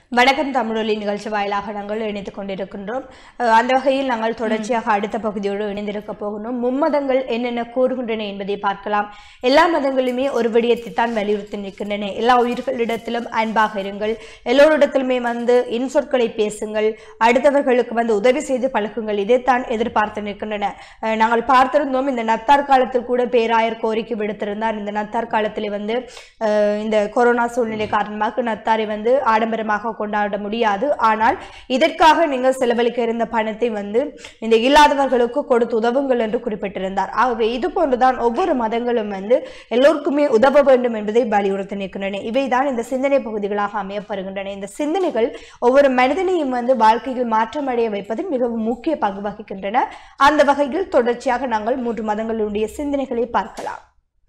வணக்கம் தமிழொலி நிகழ்ச்சி வாயிலாக நாங்கள் இணைத்துக் கொண்டிருக்கின்றோம் அஹ் அந்த வகையில் நாங்கள் தொடர்ச்சியாக அடுத்த பகுதியோடு இணைந்திருக்க போகணும் மும்மதங்கள் என்னென்ன கூறுகின்றன என்பதை பார்க்கலாம் எல்லா மதங்களுமே ஒரு விடயத்தை தான் வலியுறுத்தி நிற்கின்றன எல்லா உயிர்களிடத்திலும் அன்பாக இருங்கள் எல்லோரிடத்திலுமே வந்து இன்சொற்களை பேசுங்கள் அடுத்தவர்களுக்கு வந்து உதவி செய்து பழகுங்கள் இதைத்தான் எதிர்பார்த்து நிற்கின்றன அஹ் நாங்கள் பார்த்திருந்தோம் இந்த நத்தார் காலத்தில் கூட பேராயர் கோரிக்கை விடுத்திருந்தார் இந்த நத்தார் காலத்தில் வந்து அஹ் இந்த கொரோனா சூழ்நிலை காரணமாக நத்தாரை வந்து ஆடம்பரமாக கொண்டாட முடியாது ஆனால் இதற்காக நீங்கள் செலவழிக்க இருந்த பணத்தை வந்து இந்த இல்லாதவர்களுக்கு கொடுத்து உதவுங்கள் என்று குறிப்பிட்டிருந்தார் ஆகவே இது போன்றுதான் ஒவ்வொரு மதங்களும் வந்து எல்லோருக்குமே உதவ வேண்டும் என்பதை வலியுறுத்தி நிற்கின்றன இவைதான் இந்த சிந்தனை பகுதிகளாக அமையப்படுகின்றன இந்த சிந்தனைகள் ஒவ்வொரு மனிதனையும் வந்து வாழ்க்கையில் மாற்றமடைய வைப்பதில் மிகவும் முக்கிய பங்கு வகிக்கின்றன அந்த வகையில் தொடர்ச்சியாக நாங்கள் மூன்று மதங்களுடைய சிந்தனைகளை பார்க்கலாம்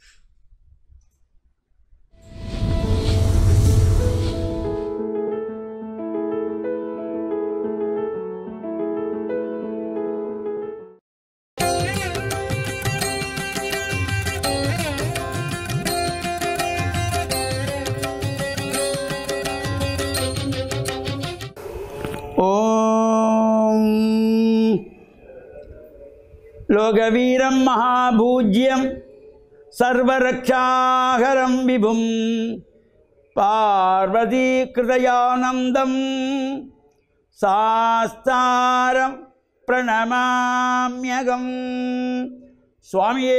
ॐ लोकवीरं महापूज्यं सर्वरक्षाहरं विभुं पार्वतीकृतयानन्दं சாஸ்தாரம் பிரணமாமியகம் சுவாமியே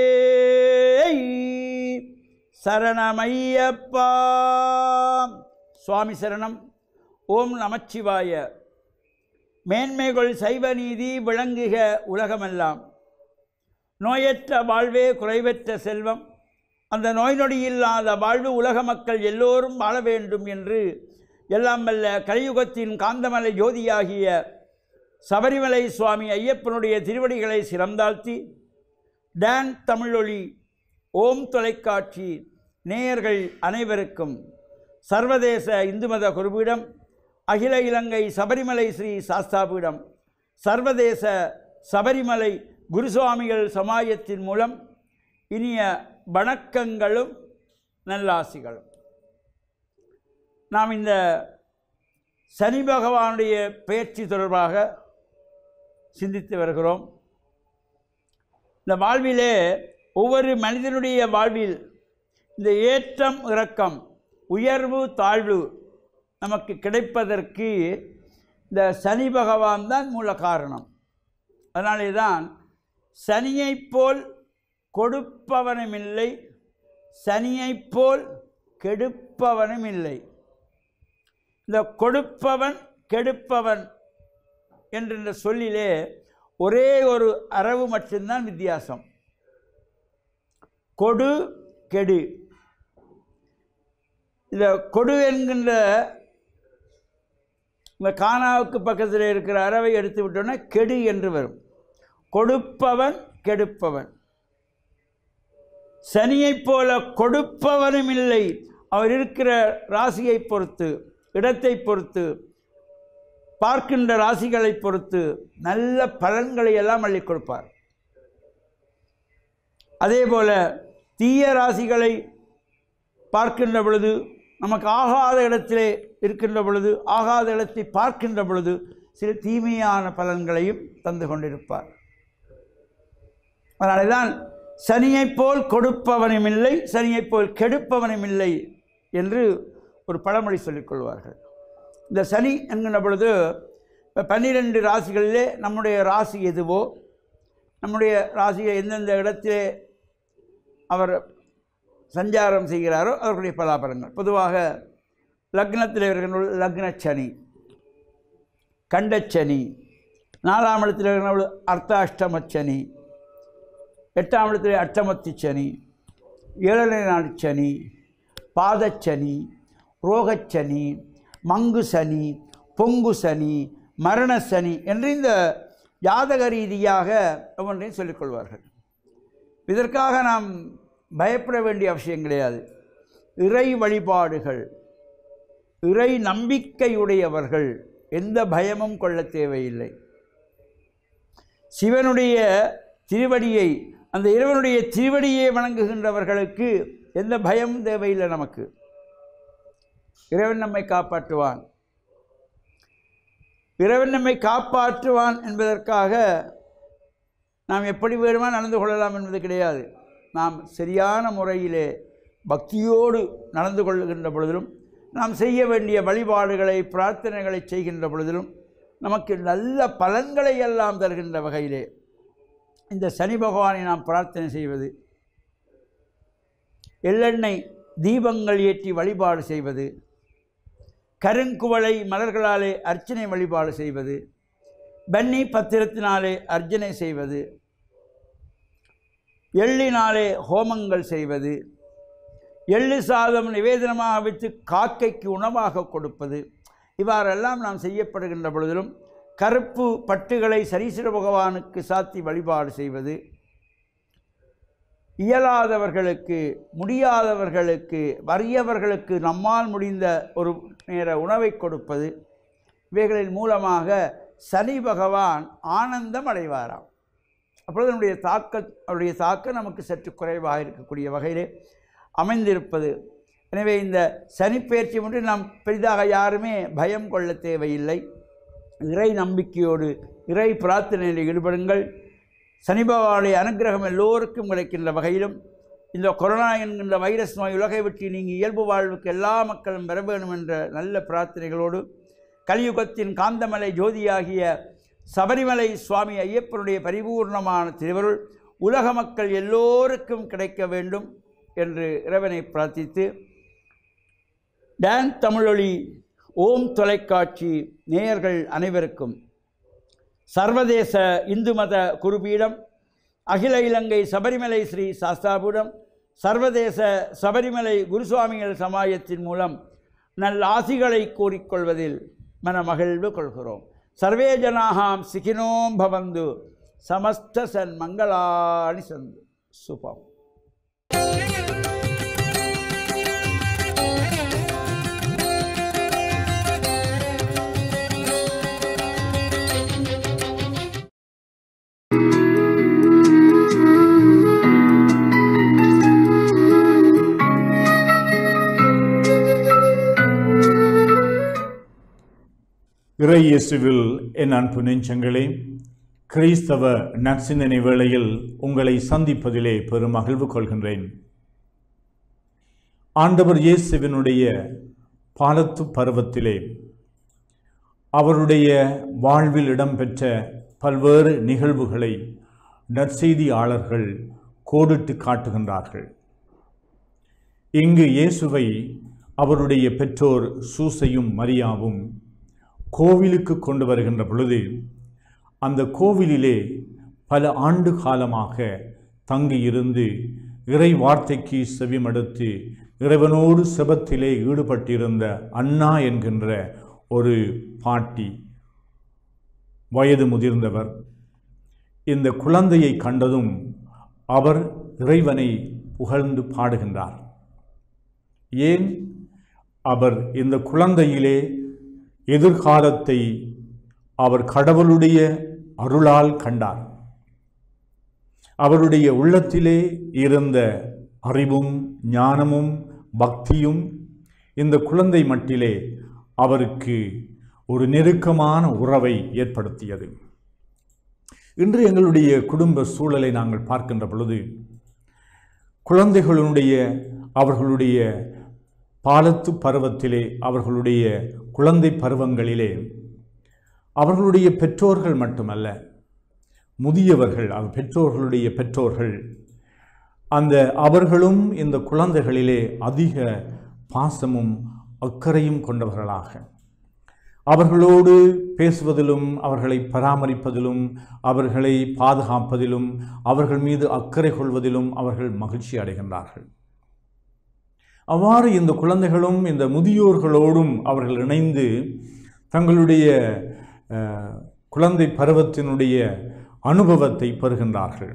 சரணமையப்பா சுவாமி சரணம் ஓம் நமச்சிவாய மேன்மைகள் சைவ நீதி விளங்குக உலகமெல்லாம் நோயற்ற வாழ்வே குறைவற்ற செல்வம் அந்த நோய் நொடி இல்லாத வாழ்வு உலக மக்கள் எல்லோரும் வாழ வேண்டும் என்று எல்லாம் வல்ல கலியுகத்தின் காந்தமலை ஜோதியாகிய சபரிமலை சுவாமி ஐயப்பனுடைய திருவடிகளை சிறந்தாழ்த்தி டான் தமிழொலி ஓம் தொலைக்காட்சி நேயர்கள் அனைவருக்கும் சர்வதேச இந்து மத குருபீடம் அகில இலங்கை சபரிமலை ஸ்ரீ சாஸ்தாபீடம் சர்வதேச சபரிமலை குருசுவாமிகள் சமாஜத்தின் மூலம் இனிய வணக்கங்களும் நல்லாசிகளும் நாம் இந்த சனி பகவானுடைய பெயர்ச்சி தொடர்பாக சிந்தித்து வருகிறோம் இந்த வாழ்விலே ஒவ்வொரு மனிதனுடைய வாழ்வில் இந்த ஏற்றம் இறக்கம் உயர்வு தாழ்வு நமக்கு கிடைப்பதற்கு இந்த சனி பகவான் தான் மூல காரணம் அதனாலே தான் சனியைப் போல் கொடுப்பவனும் இல்லை சனியைப் போல் கெடுப்பவனும் இல்லை இந்த கொடுப்பவன் கெடுப்பவன் என்ற சொல்லிலே ஒரே ஒரு அரவு மட்டும்தான் வித்தியாசம் கொடு கெடு இந்த கொடு என்கின்ற இந்த கானாவுக்கு பக்கத்தில் இருக்கிற அரவை எடுத்து விட்டோன்னா கெடு என்று வரும் கொடுப்பவன் கெடுப்பவன் சனியைப் போல கொடுப்பவனும் இல்லை அவர் இருக்கிற ராசியை பொறுத்து இடத்தை பொறுத்து பார்க்கின்ற ராசிகளை பொறுத்து நல்ல பலன்களை எல்லாம் அள்ளி கொடுப்பார் அதே போல தீய ராசிகளை பார்க்கின்ற பொழுது நமக்கு ஆகாத இடத்திலே இருக்கின்ற பொழுது ஆகாத இடத்தை பார்க்கின்ற பொழுது சில தீமையான பலன்களையும் தந்து கொண்டிருப்பார் அதனால தான் சனியைப் போல் கொடுப்பவனும் இல்லை சனியைப் போல் கெடுப்பவனும் இல்லை என்று ஒரு பழமொழி சொல்லிக் கொள்வார்கள் இந்த சனி என்கின்ற பொழுது இப்போ பன்னிரெண்டு ராசிகளிலே நம்முடைய ராசி எதுவோ நம்முடைய ராசியை எந்தெந்த இடத்திலே அவர் சஞ்சாரம் செய்கிறாரோ அவர்களுடைய பலாபலங்கள் பொதுவாக லக்னத்தில் இருக்கிற லக்னச்சனி கண்டச்சனி நாலாம் இடத்தில் இருக்கிற அர்த்தாஷ்டமச்சனி எட்டாம் இடத்தில் அட்டமத்தி சனி ஏழரை நாள் சனி பாதச்சனி ரோகச்சனி மங்கு சனி பொங்கு சனி மரண சனி என்று இந்த ஜாதக ரீதியாக ஒவ்வொன்றையும் சொல்லிக்கொள்வார்கள் இதற்காக நாம் பயப்பட வேண்டிய அவசியம் கிடையாது இறை வழிபாடுகள் இறை நம்பிக்கையுடையவர்கள் எந்த பயமும் கொள்ள தேவையில்லை சிவனுடைய திருவடியை அந்த இறைவனுடைய திருவடியை வணங்குகின்றவர்களுக்கு எந்த பயமும் தேவையில்லை நமக்கு இறைவன் நம்மை காப்பாற்றுவான் இறைவன் நம்மை காப்பாற்றுவான் என்பதற்காக நாம் எப்படி வேணுமா நடந்து கொள்ளலாம் என்பது கிடையாது நாம் சரியான முறையிலே பக்தியோடு நடந்து கொள்ளுகின்ற பொழுதிலும் நாம் செய்ய வேண்டிய வழிபாடுகளை பிரார்த்தனைகளை செய்கின்ற பொழுதிலும் நமக்கு நல்ல பலன்களை எல்லாம் தருகின்ற வகையிலே இந்த சனி பகவானை நாம் பிரார்த்தனை செய்வது எள்ளெண்ணெய் தீபங்கள் ஏற்றி வழிபாடு செய்வது கருங்குவளை மலர்களாலே அர்ச்சனை வழிபாடு செய்வது பன்னி பத்திரத்தினாலே அர்ச்சனை செய்வது எள்ளினாலே ஹோமங்கள் செய்வது எள்ளு சாதம் நிவேதனமாக வைத்து காக்கைக்கு உணவாக கொடுப்பது இவ்வாறெல்லாம் நாம் செய்யப்படுகின்ற பொழுதிலும் கருப்பு பட்டுகளை சரீஸ்வர பகவானுக்கு சாத்தி வழிபாடு செய்வது இயலாதவர்களுக்கு முடியாதவர்களுக்கு வறியவர்களுக்கு நம்மால் முடிந்த ஒரு நேர உணவை கொடுப்பது இவைகளின் மூலமாக சனி பகவான் ஆனந்தம் அடைவாராம் அப்பொழுது நம்முடைய தாக்க அவருடைய தாக்கம் நமக்கு சற்று குறைவாக இருக்கக்கூடிய வகையிலே அமைந்திருப்பது எனவே இந்த சனிப்பெயர்ச்சி ஒன்று நாம் பெரிதாக யாருமே பயம் கொள்ள தேவையில்லை இறை நம்பிக்கையோடு இறை பிரார்த்தனையில் ஈடுபடுங்கள் சனி பகவானுடைய அனுகிரகம் எல்லோருக்கும் கிடைக்கின்ற வகையிலும் இந்த கொரோனா என்கின்ற வைரஸ் நோய் உலகை விட்டு நீங்கி இயல்பு வாழ்வுக்கு எல்லா மக்களும் பெற வேண்டும் என்ற நல்ல பிரார்த்தனைகளோடு கலியுகத்தின் காந்தமலை ஜோதியாகிய சபரிமலை சுவாமி ஐயப்பனுடைய பரிபூர்ணமான திருவருள் உலக மக்கள் எல்லோருக்கும் கிடைக்க வேண்டும் என்று இறைவனை பிரார்த்தித்து டான் தமிழொலி ஓம் தொலைக்காட்சி நேயர்கள் அனைவருக்கும் சர்வதேச இந்து மத குருபீடம் அகில இலங்கை சபரிமலை ஸ்ரீ சாஸ்தாபுரம் சர்வதேச சபரிமலை குருசுவாமிகள் சமாயத்தின் மூலம் நல் ஆசிகளை கூறிக்கொள்வதில் மனமகிழ்வு கொள்கிறோம் சர்வே ஜனாகாம் சிகினோம் பவந்து சமஸ்த சன் மங்களாணி சந்து சுபம் இறை இயேசுவில் என் அன்பு நெஞ்சங்களே கிறிஸ்தவ நற்சிந்தனை வேளையில் உங்களை சந்திப்பதிலே பெரும் மகிழ்வு கொள்கின்றேன் ஆண்டவர் இயேசுவினுடைய பாலத்து பருவத்திலே அவருடைய வாழ்வில் இடம்பெற்ற பல்வேறு நிகழ்வுகளை நற்செய்தியாளர்கள் கோடிட்டு காட்டுகின்றார்கள் இங்கு இயேசுவை அவருடைய பெற்றோர் சூசையும் மரியாவும் கோவிலுக்கு கொண்டு வருகின்ற பொழுது அந்த கோவிலிலே பல ஆண்டு காலமாக தங்கியிருந்து இறை வார்த்தைக்கு செவிமடுத்து இறைவனோடு செபத்திலே ஈடுபட்டிருந்த அண்ணா என்கின்ற ஒரு பாட்டி வயது முதிர்ந்தவர் இந்த குழந்தையை கண்டதும் அவர் இறைவனை புகழ்ந்து பாடுகின்றார் ஏன் அவர் இந்த குழந்தையிலே எதிர்காலத்தை அவர் கடவுளுடைய அருளால் கண்டார் அவருடைய உள்ளத்திலே இருந்த அறிவும் ஞானமும் பக்தியும் இந்த குழந்தை மட்டிலே அவருக்கு ஒரு நெருக்கமான உறவை ஏற்படுத்தியது இன்று எங்களுடைய குடும்ப சூழலை நாங்கள் பார்க்கின்ற பொழுது குழந்தைகளுடைய அவர்களுடைய பாலத்து பருவத்திலே அவர்களுடைய குழந்தை பருவங்களிலே அவர்களுடைய பெற்றோர்கள் மட்டுமல்ல முதியவர்கள் அவர் பெற்றோர்களுடைய பெற்றோர்கள் அந்த அவர்களும் இந்த குழந்தைகளிலே அதிக பாசமும் அக்கறையும் கொண்டவர்களாக அவர்களோடு பேசுவதிலும் அவர்களை பராமரிப்பதிலும் அவர்களை பாதுகாப்பதிலும் அவர்கள் மீது அக்கறை கொள்வதிலும் அவர்கள் மகிழ்ச்சி அடைகின்றார்கள் அவ்வாறு இந்த குழந்தைகளும் இந்த முதியோர்களோடும் அவர்கள் இணைந்து தங்களுடைய அஹ், குழந்தை பருவத்தினுடைய அனுபவத்தை பெறுகின்றார்கள்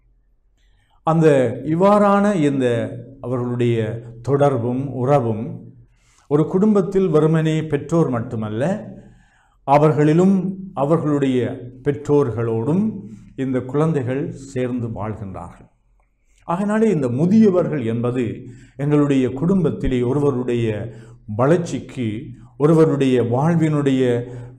அந்த இவ்வாறான இந்த அவர்களுடைய தொடர்பும் உறவும் ஒரு குடும்பத்தில் வெறுமனே பெற்றோர் மட்டுமல்ல அவர்களிலும் அவர்களுடைய பெற்றோர்களோடும் இந்த குழந்தைகள் சேர்ந்து வாழ்கின்றார்கள் ஆகையினாலே இந்த முதியவர்கள் என்பது எங்களுடைய குடும்பத்திலே ஒருவருடைய வளர்ச்சிக்கு ஒருவருடைய வாழ்வினுடைய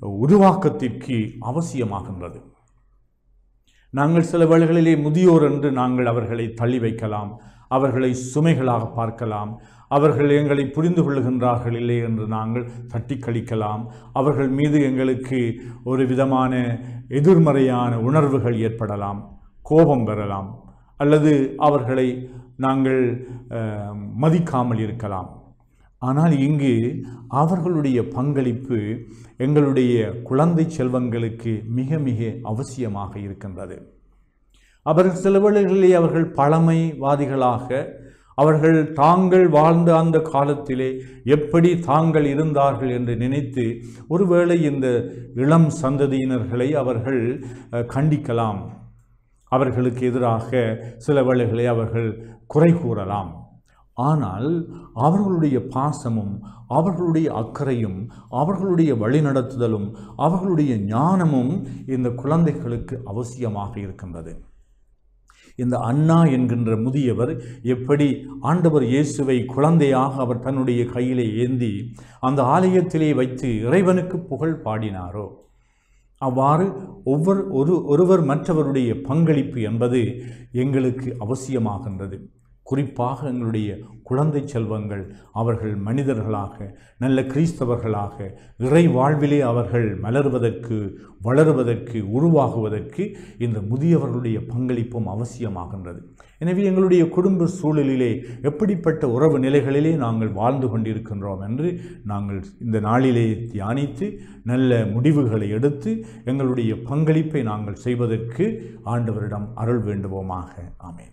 உருவாக்கத்திற்கு அவசியமாகின்றது நாங்கள் சில வேளைகளிலே முதியோர் என்று நாங்கள் அவர்களை தள்ளி வைக்கலாம் அவர்களை சுமைகளாக பார்க்கலாம் அவர்கள் எங்களை புரிந்து கொள்ளுகின்றார்கள் இல்லை என்று நாங்கள் தட்டி கழிக்கலாம் அவர்கள் மீது எங்களுக்கு ஒரு விதமான எதிர்மறையான உணர்வுகள் ஏற்படலாம் கோபம் பெறலாம் அல்லது அவர்களை நாங்கள் அஹ், மதிக்காமல் இருக்கலாம் ஆனால் இங்கு அவர்களுடைய பங்களிப்பு எங்களுடைய குழந்தை செல்வங்களுக்கு மிக மிக அவசியமாக இருக்கின்றது அவர்கள் சில வேளைகளிலே அவர்கள் பழமைவாதிகளாக அவர்கள் தாங்கள் வாழ்ந்த அந்த காலத்திலே எப்படி தாங்கள் இருந்தார்கள் என்று நினைத்து ஒருவேளை இந்த இளம் சந்ததியினர்களை அவர்கள் அஹ், கண்டிக்கலாம் அவர்களுக்கு எதிராக சில வேளைகளை அவர்கள் குறை கூறலாம் ஆனால் அவர்களுடைய பாசமும் அவர்களுடைய அக்கறையும் அவர்களுடைய வழிநடத்துதலும் அவர்களுடைய ஞானமும் இந்த குழந்தைகளுக்கு அவசியமாக இருக்கின்றது இந்த அண்ணா என்கின்ற முதியவர் எப்படி ஆண்டவர் இயேசுவை குழந்தையாக அவர் தன்னுடைய கையிலே ஏந்தி அந்த ஆலயத்திலே வைத்து இறைவனுக்கு புகழ் பாடினாரோ அவ்வாறு ஒவ்வொரு ஒரு ஒருவர் மற்றவருடைய பங்களிப்பு என்பது எங்களுக்கு அவசியமாகின்றது குறிப்பாக எங்களுடைய குழந்தை செல்வங்கள் அவர்கள் மனிதர்களாக நல்ல கிறிஸ்தவர்களாக இறை வாழ்விலே அவர்கள் மலர்வதற்கு வளருவதற்கு உருவாகுவதற்கு இந்த முதியவர்களுடைய பங்களிப்பும் அவசியமாகின்றது எனவே எங்களுடைய குடும்ப சூழலிலே எப்படிப்பட்ட உறவு நிலைகளிலே நாங்கள் வாழ்ந்து கொண்டிருக்கின்றோம் என்று நாங்கள் இந்த நாளிலே தியானித்து நல்ல முடிவுகளை எடுத்து எங்களுடைய பங்களிப்பை நாங்கள் செய்வதற்கு ஆண்டவரிடம் அருள் வேண்டுவோமாக ஆமென்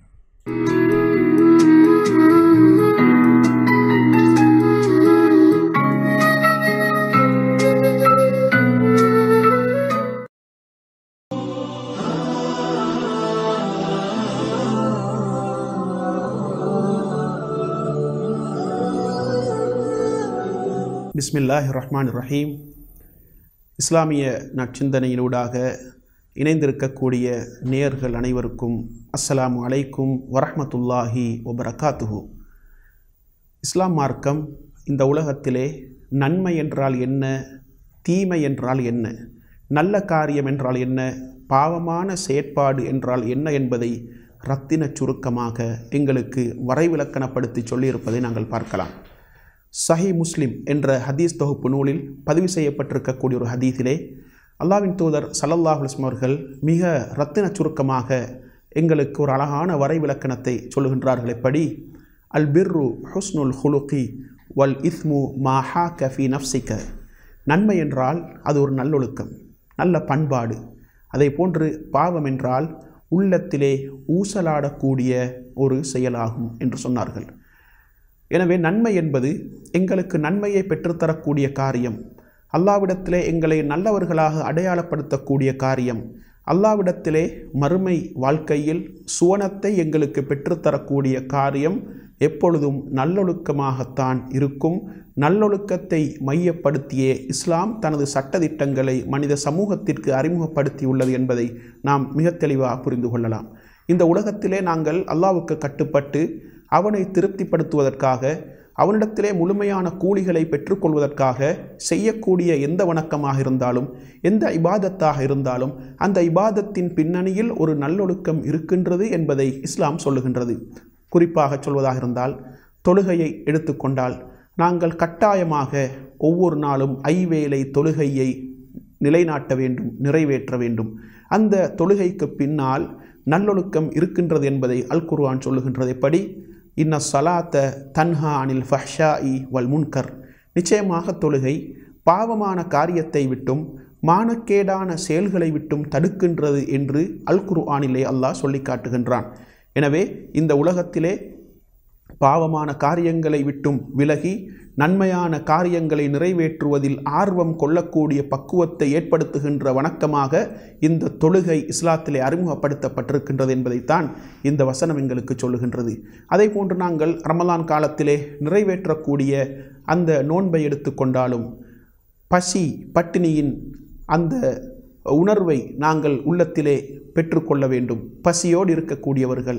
பிஸ்மில்லாஹ் ரஹ்மான் ரஹீம் இஸ்லாமிய நற்சிந்தனையினூடாக இணைந்திருக்கக்கூடிய நேயர்கள் அனைவருக்கும் அஸ்ஸலாமு அலைக்கும் வரஹ்மத்துல்லாஹி வபரகாத்துஹு இஸ்லாம் மார்க்கம் இந்த உலகத்திலே நன்மை என்றால் என்ன தீமை என்றால் என்ன நல்ல காரியம் என்றால் என்ன பாவமான செயற்பாடு என்றால் என்ன என்பதை ரத்தின சுருக்கமாக எங்களுக்கு வரைவிலக்கணப்படுத்தி சொல்லியிருப்பதை நாங்கள் பார்க்கலாம் சஹி முஸ்லிம் என்ற ஹதீஸ் தொகுப்பு நூலில் பதிவு செய்யப்பட்டிருக்கக்கூடிய ஒரு ஹதீஸிலே அல்லாவின் தூதர் சல்லல்லாஹு அலிஸ்லம் அவர்கள் மிக ரத்தின சுருக்கமாக எங்களுக்கு ஒரு அழகான வரைவிலக்கணத்தை சொல்லுகின்றார்கள் எப்படி அல் பிர்ரு ஹுஸ்னுல் ஹுலுகி வல் இஸ்மு மாஹா கஃபி நஃப்சிக்க நன்மை என்றால் அது ஒரு நல்லொழுக்கம் நல்ல பண்பாடு அதை போன்று பாவம் என்றால் உள்ளத்திலே ஊசலாடக்கூடிய ஒரு செயலாகும் என்று சொன்னார்கள் எனவே நன்மை என்பது எங்களுக்கு நன்மையை பெற்றுத்தரக்கூடிய காரியம் அல்லாவிடத்திலே எங்களை நல்லவர்களாக அடையாளப்படுத்தக்கூடிய காரியம் அல்லாவிடத்திலே மறுமை வாழ்க்கையில் சுவனத்தை எங்களுக்கு பெற்றுத்தரக்கூடிய காரியம் எப்பொழுதும் நல்லொழுக்கமாகத்தான் இருக்கும் நல்லொழுக்கத்தை மையப்படுத்தியே இஸ்லாம் தனது சட்டதிட்டங்களை மனித சமூகத்திற்கு அறிமுகப்படுத்தியுள்ளது என்பதை நாம் மிக தெளிவாக புரிந்து கொள்ளலாம் இந்த உலகத்திலே நாங்கள் அல்லாவுக்கு கட்டுப்பட்டு அவனை திருப்திப்படுத்துவதற்காக அவனிடத்திலே முழுமையான கூலிகளை பெற்றுக்கொள்வதற்காக செய்யக்கூடிய எந்த வணக்கமாக இருந்தாலும் எந்த இபாதத்தாக இருந்தாலும் அந்த இபாதத்தின் பின்னணியில் ஒரு நல்லொழுக்கம் இருக்கின்றது என்பதை இஸ்லாம் சொல்லுகின்றது குறிப்பாக சொல்வதாக இருந்தால் தொழுகையை எடுத்துக்கொண்டால் நாங்கள் கட்டாயமாக ஒவ்வொரு நாளும் ஐவேளை தொழுகையை நிலைநாட்ட வேண்டும் நிறைவேற்ற வேண்டும் அந்த தொழுகைக்கு பின்னால் நல்லொழுக்கம் இருக்கின்றது என்பதை அல் குர்ஆன் சொல்லுகின்றது எப்படி இன்ன சலாத்த தன்ஹா அனில் ஃபஹ்ஷாஇ வல் முன்கர் நிச்சயமாக தொழுகை பாவமான காரியத்தை விட்டும் மானக்கேடான செயல்களை விட்டும் தடுக்கின்றது என்று அல் குர்ஆனிலே அல்லாஹ் சொல்லி காட்டுகின்றான் எனவே இந்த உலகத்திலே பாவமான காரியங்களை விட்டும் விலகி நன்மையான காரியங்களை நிறைவேற்றுவதில் ஆர்வம் கொள்ளக்கூடிய பக்குவத்தை ஏற்படுத்துகின்ற வணக்கமாக இந்த தொழுகை இஸ்லாத்திலே அறிமுகப்படுத்தப்பட்டிருக்கின்றது என்பதைத்தான் இந்த வசனம் எங்களுக்கு சொல்லுகின்றது அதே போன்று நாங்கள் ரமலான் காலத்திலே நிறைவேற்றக்கூடிய அந்த நோன்பை எடுத்துக்கொண்டாலும் பசி பட்டினியின் அந்த உணர்வை நாங்கள் உள்ளத்திலே பெற்றுக்கொள்ள வேண்டும் பசியோடு இருக்கக்கூடியவர்கள்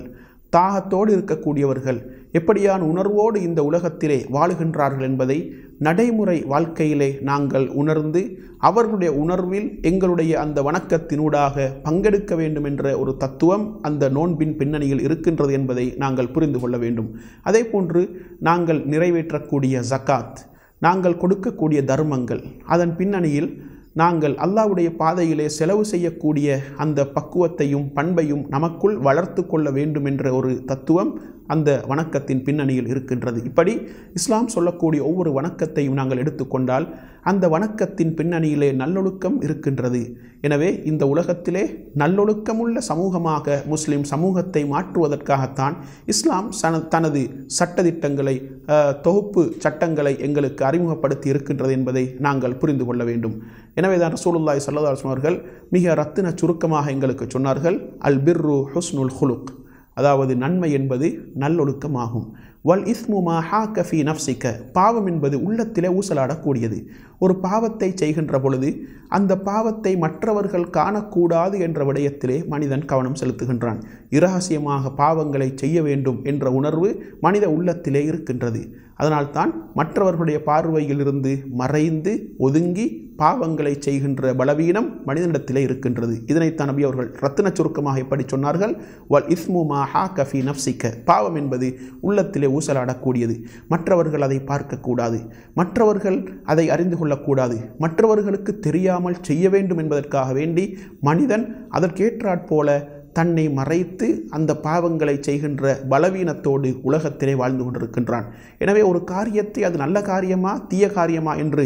தாகத்தோடு இருக்கக்கூடியவர்கள் எப்படியான உணர்வோடு இந்த உலகத்திலே வாழுகின்றார்கள் என்பதை நடைமுறை வாழ்க்கையிலே நாங்கள் உணர்ந்து அவர்களுடைய உணர்வில் எங்களுடைய அந்த வணக்கத்தினூடாக பங்கெடுக்க வேண்டும் என்ற ஒரு தத்துவம் அந்த நோன்பின் பின்னணியில் இருக்கின்றது என்பதை நாங்கள் புரிந்து கொள்ள வேண்டும் அதே போன்று நாங்கள் நிறைவேற்றக்கூடிய ஜக்காத் நாங்கள் கொடுக்கக்கூடிய தர்மங்கள் அதன் பின்னணியில் நாங்கள் அல்லாஹ்வுடைய பாதையிலே செலவு செய்யக்கூடிய அந்த பக்குவத்தையும் பண்பையும் நமக்குள் வளர்த்து கொள்ள வேண்டும் என்ற ஒரு தத்துவம் அந்த வணக்கத்தின் பின்னணியில் இருக்கின்றது இப்படி இஸ்லாம் சொல்லக்கூடிய ஒவ்வொரு வணக்கத்தையும் நாங்கள் எடுத்துக்கொண்டால் அந்த வணக்கத்தின் பின்னணியிலே நல்லொழுக்கம் இருக்கின்றது எனவே இந்த உலகத்திலே நல்லொழுக்கமுள்ள சமூகமாக முஸ்லிம் சமூகத்தை மாற்றுவதற்காகத்தான் இஸ்லாம் சன தனது சட்டதிட்டங்களை அஹ், தொகுப்பு சட்டங்களை எங்களுக்கு அறிமுகப்படுத்தி இருக்கின்றது என்பதை நாங்கள் புரிந்து கொள்ள வேண்டும் எனவே தான் ரசூலுல்லாஹி ஸல்லல்லாஹு அலைஹி வஸல்லம் அவர்கள் மிக ரத்தின சுருக்கமாக எங்களுக்கு சொன்னார்கள் அல் பிர்ரு ஹுஸ்னுல் ஹுலுக் அதாவது நன்மை என்பது நல்லொழுக்கமாகும் வல் இஸ்மு மா ஹாக்க ஃபி நஃப்சிக்க பாவம் என்பது உள்ளத்திலே ஊசலாடக்கூடியது ஒரு பாவத்தை செய்கின்ற பொழுது அந்த பாவத்தை மற்றவர்கள் காணக்கூடாது என்ற விடயத்திலே மனிதன் கவனம் செலுத்துகின்றான் இரகசியமாக பாவங்களை செய்ய வேண்டும் என்ற உணர்வு மனித உள்ளத்திலே இருக்கின்றது அதனால்தான் மற்றவர்களுடைய பார்வையிலிருந்து மறைந்து ஒதுங்கி பாவங்களை செய்கின்ற பலவீனம் மனிதனிடத்திலே இருக்கின்றது இதனைத்தான் நபி அவர்கள் ரத்தின சுருக்கமாக எப்படி சொன்னார்கள் வல் இஸ்மு மா ஹா கஃபி நப்சிக்க பாவம் என்பது உள்ளத்திலே ஊசலாடக்கூடியது மற்றவர்கள் அதை பார்க்கக்கூடாது மற்றவர்கள் அதை அறிந்து கொள்ளக்கூடாது மற்றவர்களுக்கு தெரியாமல் செய்ய வேண்டும் என்பதற்காக வேண்டி மனிதன் அதற்கேற்றாற்போல தன்னை மறைத்து அந்த பாவங்களை செய்கின்ற பலவீனத்தோடு உலகத்திலே வாழ்ந்து கொண்டிருக்கின்றான் எனவே ஒரு காரியத்தை அது நல்ல காரியமா தீய காரியமா என்று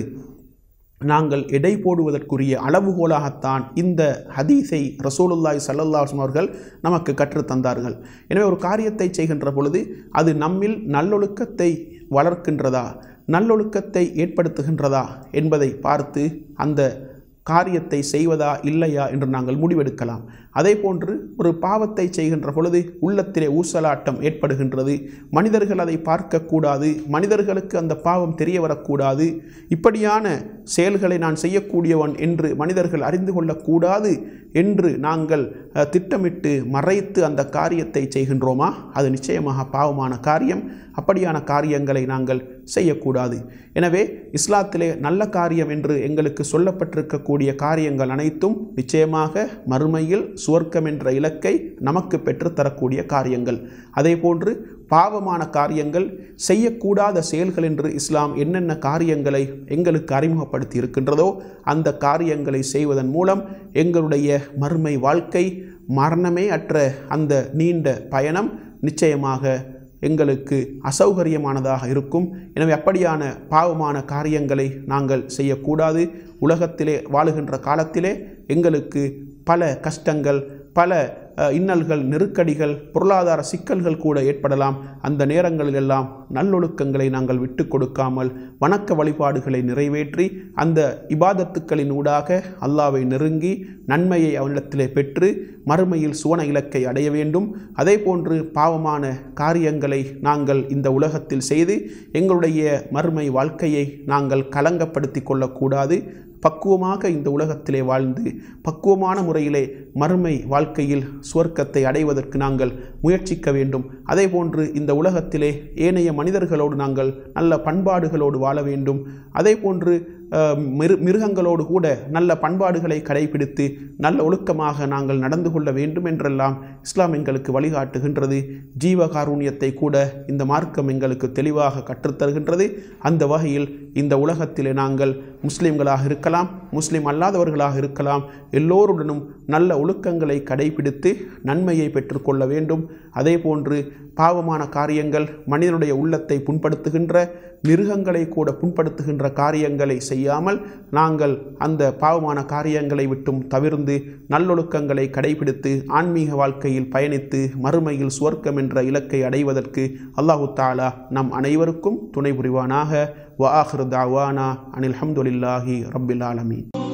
நாங்கள் எடை போடுவதற்குரிய அளவுகோலாகத்தான் இந்த ஹதீஸை ரசூலுல்லாஹி ஸல்லல்லாஹு அலைஹி வஸல்லம் அவர்கள் நமக்கு கற்றுத்தந்தார்கள் எனவே ஒரு காரியத்தை செய்கின்ற பொழுது அது நம்மில் நல்லொழுக்கத்தை வளர்க்கின்றதா நல்லொழுக்கத்தை ஏற்படுத்துகின்றதா என்பதை பார்த்து அந்த காரியத்தை செய்வதா இல்லையா என்று நாங்கள் முடிவெடுக்கலாம் அதே போன்று ஒரு பாவத்தை செய்கின்ற பொழுது உள்ளத்திலே ஊசலாட்டம் ஏற்படுகின்றது மனிதர்கள் அதை பார்க்கக்கூடாது மனிதர்களுக்கு அந்த பாவம் தெரிய வரக்கூடாது இப்படியான செயல்களை நான் செய்யக்கூடியவன் என்று மனிதர்கள் அறிந்து கொள்ளக்கூடாது என்று நாங்கள் அஹ், திட்டமிட்டு மறைத்து அந்த காரியத்தை செய்கின்றோமா அது நிச்சயமாக பாவமான காரியம் அப்படியான காரியங்களை நாங்கள் செய்யக்கூடாது எனவே இஸ்லாத்திலே நல்ல காரியம் என்று எங்களுக்கு சொல்லப்பட்டிருக்கக்கூடிய காரியங்கள் அனைத்தும் நிச்சயமாக மறுமையில் சுவர்க்கம் என்ற இலக்கை நமக்கு பெற்றுத்தரக்கூடிய காரியங்கள் அதே போன்று பாவமான காரியங்கள் செய்யக்கூடாத செயல்கள் என்று இஸ்லாம் என்னென்ன காரியங்களை எங்களுக்கு அறிமுகப்படுத்தி இருக்கின்றதோ அந்த காரியங்களை செய்வதன் மூலம் எங்களுடைய மறுமை வாழ்க்கை மரணமே அற்ற அந்த நீண்ட பயணம் நிச்சயமாக எங்களுக்கு அசௌகரியமானதாக இருக்கும் எனவே அப்படியான பாவமான காரியங்களை நாங்கள் செய்யக்கூடாது உலகத்திலே வாழுகின்ற காலத்திலே எங்களுக்கு பல கஷ்டங்கள் பல அஹ், இன்னல்கள் நெருக்கடிகள் பொருளாதார சிக்கல்கள் கூட ஏற்படலாம் அந்த நேரங்களிலெல்லாம் நல்லொழுக்கங்களை நாங்கள் விட்டு கொடுக்காமல் வணக்க வழிபாடுகளை நிறைவேற்றி அந்த இபாதத்துக்களின் ஊடாக அல்லாவை நெருங்கி நன்மையை அவனிடத்திலே பெற்று மறுமையில் சுவன இலக்கை அடைய வேண்டும் அதே போன்று பாவமான காரியங்களை நாங்கள் இந்த உலகத்தில் செய்து எங்களுடைய மறுமை வாழ்க்கையை நாங்கள் கலங்கப்படுத்தி கொள்ளக்கூடாது பக்குவமாக இந்த உலகத்திலே வாழ்ந்து பக்குவமான முறையிலே மறுமை வாழ்க்கையில் சுவர்க்கத்தை அடைவதற்கு நாங்கள் முயற்சிக்க வேண்டும் அதே போன்று இந்த உலகத்திலே ஏனைய மனிதர்களோடு நாங்கள் நல்ல பண்பாடுகளோடு வாழ வேண்டும் அதே போன்று அஹ், மிரு மிருகங்களோடு கூட நல்ல பண்பாடுகளை கடைபிடித்து நல்ல ஒழுக்கமாக நாங்கள் நடந்து கொள்ள வேண்டும் என்றெல்லாம் இஸ்லாம் எங்களுக்கு வழிகாட்டுகின்றது ஜீவகாருண்யத்தை கூட இந்த மார்க்கம் எங்களுக்கு தெளிவாக கற்றுத்தருகின்றது அந்த வகையில் இந்த உலகத்திலே நாங்கள் முஸ்லிம்களாக இருக்கலாம் முஸ்லிம் அல்லாதவர்களாக இருக்கலாம் எல்லோருடனும் நல்ல ஒழுக்கங்களை கடைபிடித்து நன்மையை பெற்றுக்கொள்ள வேண்டும் அதே போன்று பாவமான காரியங்கள் மனிதனுடைய உள்ளத்தை புண்படுத்துகின்ற மிருகங்களை கூட புண்படுத்துகின்ற காரியங்களை செய்யாமல் நாங்கள் அந்த பாவமான காரியங்களை விட்டும் தவிர்ந்து நல்லொழுக்கங்களை கடைபிடித்து ஆன்மீக வாழ்க்கையில் பயணித்து மறுமையில் சுவர்க்கம் என்ற இலக்கை அடைவதற்கு அல்லாஹு தாலா நம் அனைவருக்கும் துணை புரிவானாக வ ஆஹிர் தாவானா அனில் ஹம்துலில்லாஹி ரப்பில் ஆலமீன்